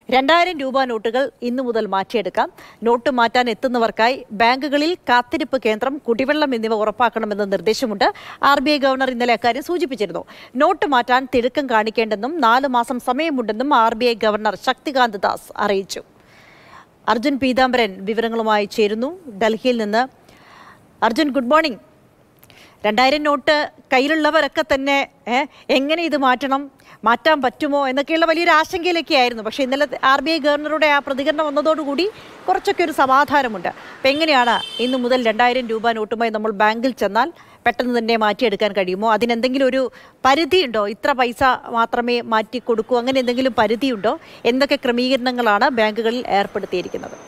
രണ്ടായിരം രൂപ നോട്ടുകൾ ഇന്നു മുതൽ മാറ്റിയെടുക്കാം നോട്ട് മാറ്റാൻ എത്തുന്നവർക്കായി ബാങ്കുകളിൽ കാത്തിരിപ്പ് കേന്ദ്രം കുടിവെള്ളം എന്നിവ ഉറപ്പാക്കണമെന്ന് നിർദ്ദേശമുണ്ട് ആർ ബി ഐ ഗവർണർ ഇന്നലെ അക്കാര്യം സൂചിപ്പിച്ചിരുന്നു നോട്ട് മാറ്റാൻ തിടുക്കം കാണിക്കേണ്ടെന്നും നാല് മാസം സമയമുണ്ടെന്നും R B I governor Shaktikanta Das അറിയിച്ചു അർജുൻ പീതാംബരൻ വിവരങ്ങളുമായി ചേരുന്നു ഡൽഹിയിൽ നിന്ന് അർജുൻ ഗുഡ് മോർണിംഗ് രണ്ടായിരം നോട്ട് കയ്യിലുള്ളവരൊക്കെ തന്നെ ഏ, എങ്ങനെ ഇത് മാറ്റണം മാറ്റാൻ പറ്റുമോ എന്നൊക്കെയുള്ള വലിയൊരു ആശങ്കയിലൊക്കെ ആയിരുന്നു പക്ഷേ ഇന്നലെ ആർ ബി ഐ ഗവർണറുടെ ആ പ്രതികരണം വന്നതോടുകൂടി കുറച്ചൊക്കെ ഒരു സമാധാനമുണ്ട് അപ്പം എങ്ങനെയാണ് ഇന്ന് മുതൽ രണ്ടായിരം രൂപ നോട്ടുമായി നമ്മൾ ബാങ്കിൽ ചെന്നാൽ പെട്ടെന്ന് തന്നെ മാറ്റിയെടുക്കാൻ കഴിയുമോ അതിനെന്തെങ്കിലും ഒരു പരിധിയുണ്ടോ ഇത്ര പൈസ മാത്രമേ മാറ്റി കൊടുക്കൂ അങ്ങനെ എന്തെങ്കിലും പരിധിയുണ്ടോ എന്തൊക്കെ ക്രമീകരണങ്ങളാണ് ബാങ്കുകളിൽ ഏർപ്പെടുത്തിയിരിക്കുന്നത്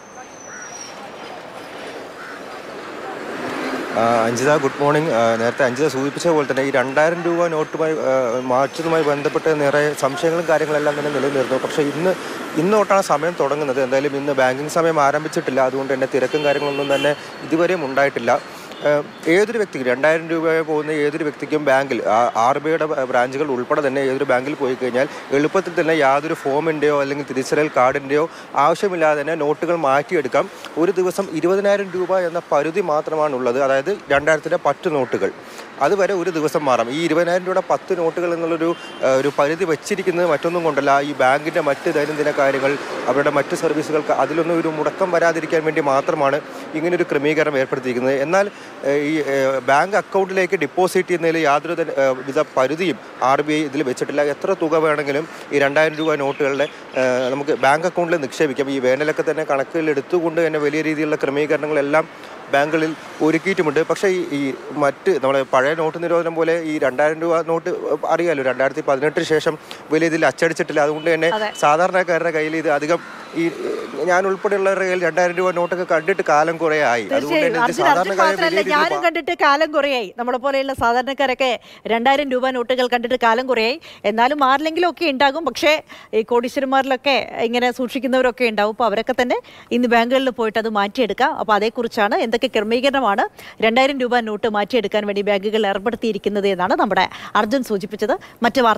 ആ, അഞ്ജിത ഗുഡ് മോർണിംഗ് ആ, നേരത്തെ അഞ്ജിത സൂചിപ്പിച്ച പോലെ തന്നെ ഈ രണ്ടായിരം രൂപ നോട്ടുമായി ആ, മാറ്റുന്നതുമായി ബന്ധപ്പെട്ട് നിറയെ സംശയങ്ങളും കാര്യങ്ങളെല്ലാം തന്നെ നിലനിന്നിരുന്നു പക്ഷേ ഇന്ന് ഇന്ന് തൊട്ടാണ് സമയം തുടങ്ങുന്നത് എന്തായാലും ഇന്ന് ബാങ്കിങ് സമയം ആരംഭിച്ചിട്ടില്ല അതുകൊണ്ട് തന്നെ തിരക്കും കാര്യങ്ങളൊന്നും തന്നെ ഇതുവരെയും ഉണ്ടായിട്ടില്ല ആ, ഏതൊരു വ്യക്തിക്കും രണ്ടായിരം രൂപ പോകുന്ന ഏതൊരു വ്യക്തിക്കും ബാങ്കിൽ ആർ ബി ഐയുടെ ബ്രാഞ്ചുകൾ ഉൾപ്പെടെ തന്നെ ഏതൊരു ബാങ്കിൽ പോയി കഴിഞ്ഞാൽ എളുപ്പത്തിൽ തന്നെ യാതൊരു ഫോമിൻ്റെയോ അല്ലെങ്കിൽ തിരിച്ചറിയൽ കാർഡിൻ്റെയോ ആവശ്യമില്ലാതെ തന്നെ നോട്ടുകൾ മാറ്റിയെടുക്കാം ഒരു ദിവസം ഇരുപതിനായിരം രൂപ എന്ന പരിധി മാത്രമാണ് ഉള്ളത് അതായത് രണ്ടായിരത്തിൻ്റെ പത്ത് നോട്ടുകൾ അതുവരെ ഒരു ദിവസം മാറാം ഈ ഇരുപതിനായിരം രൂപയുടെ പത്ത് നോട്ടുകൾ എന്നുള്ളൊരു ആ, ഒരു പരിധി വെച്ചിരിക്കുന്നത് മറ്റൊന്നും കൊണ്ടല്ല ഈ ബാങ്കിൻ്റെ മറ്റ് ദൈനംദിന കാര്യങ്ങൾ അവരുടെ മറ്റ് സർവീസുകൾക്ക് അതിലൊന്നും ഒരു മുടക്കം വരാതിരിക്കാൻ വേണ്ടി മാത്രമാണ് ഇങ്ങനൊരു ക്രമീകരണം ഏർപ്പെടുത്തിയിരിക്കുന്നത് എന്നാൽ ഏ, ഈ ഏ, ബാങ്ക് അക്കൗണ്ടിലേക്ക് ഡിപ്പോസിറ്റ് ചെയ്യുന്നതിൽ യാതൊരു തര- ഏ, വിധ പരിധിയും ആർ ബി ഐ ഇതിൽ വെച്ചിട്ടില്ല എത്ര തുക വേണമെങ്കിലും ഈ രണ്ടായിരം രൂപ നോട്ടുകളുടെ ഏ, നമുക്ക് ബാങ്ക് അക്കൗണ്ടിൽ നിക്ഷേപിക്കാം ഈ വേനലൊക്കെ തന്നെ കണക്കിൽ എടുത്തുകൊണ്ട് തന്നെ വലിയ രീതിയിലുള്ള ക്രമീകരണങ്ങളെല്ലാം ബാങ്കുകളിൽ ഒരുക്കിയിട്ടുമുണ്ട് പക്ഷേ ഈ ഈ മറ്റ് നമ്മുടെ പഴയ നോട്ട് നിരോധനം പോലെ ഈ രണ്ടായിരം രൂപ നോട്ട് അറിയാലോ രണ്ടായിരത്തി പതിനെട്ടിന് ശേഷം വലിയ ഇതിൽ അച്ചടിച്ചിട്ടില്ല അതുകൊണ്ട് തന്നെ അതെ. സാധാരണക്കാരുടെ കയ്യിൽ ഇത് അധികം ഈ ഞാൻ ഉൾപ്പെടെയുള്ളവരുടെ കയ്യിൽ രണ്ടായിരം രൂപ നോട്ടൊക്കെ കണ്ടിട്ട് കാലം കുറേ ആയി അതുകൊണ്ട് തീർച്ചയായും തന്നെ ഇത് അർജുൻ അർജുൻ സാധാരണക്കാരെ മാത്രമല്ല വലിയ ഞാനും രീതിയിൽ കണ്ടിട്ട് കാലം കുറയായി നമ്മളെ പോലെയുള്ള സാധാരണക്കാരൊക്കെ രണ്ടായിരം രൂപ നോട്ടുകൾ കണ്ടിട്ട് കാലം കുറയായി എന്നാലും ആരിലെങ്കിലും ഒക്കെ ഉണ്ടാകും പക്ഷേ ഈ കോടീശ്വരന്മാരിലൊക്കെ ഇങ്ങനെ സൂക്ഷിക്കുന്നവരൊക്കെ ഉണ്ടാവും അപ്പോൾ അവരൊക്കെ തന്നെ ഇന്ന് ബാങ്കുകളിൽ പോയിട്ട് അത് മാറ്റിയെടുക്കാം അപ്പോൾ അതേക്കുറിച്ചാണ് എന്തൊക്കെ ക്രമീകരണമാണ് രണ്ടായിരം രൂപ നോട്ട് മാറ്റിയെടുക്കാൻ വേണ്ടി ബാങ്കുകൾ ഏർപ്പെടുത്തിയിരിക്കുന്നത് എന്നാണ് നമ്മുടെ അർജുൻ സൂചിപ്പിച്ചത് മറ്റു വാർത്ത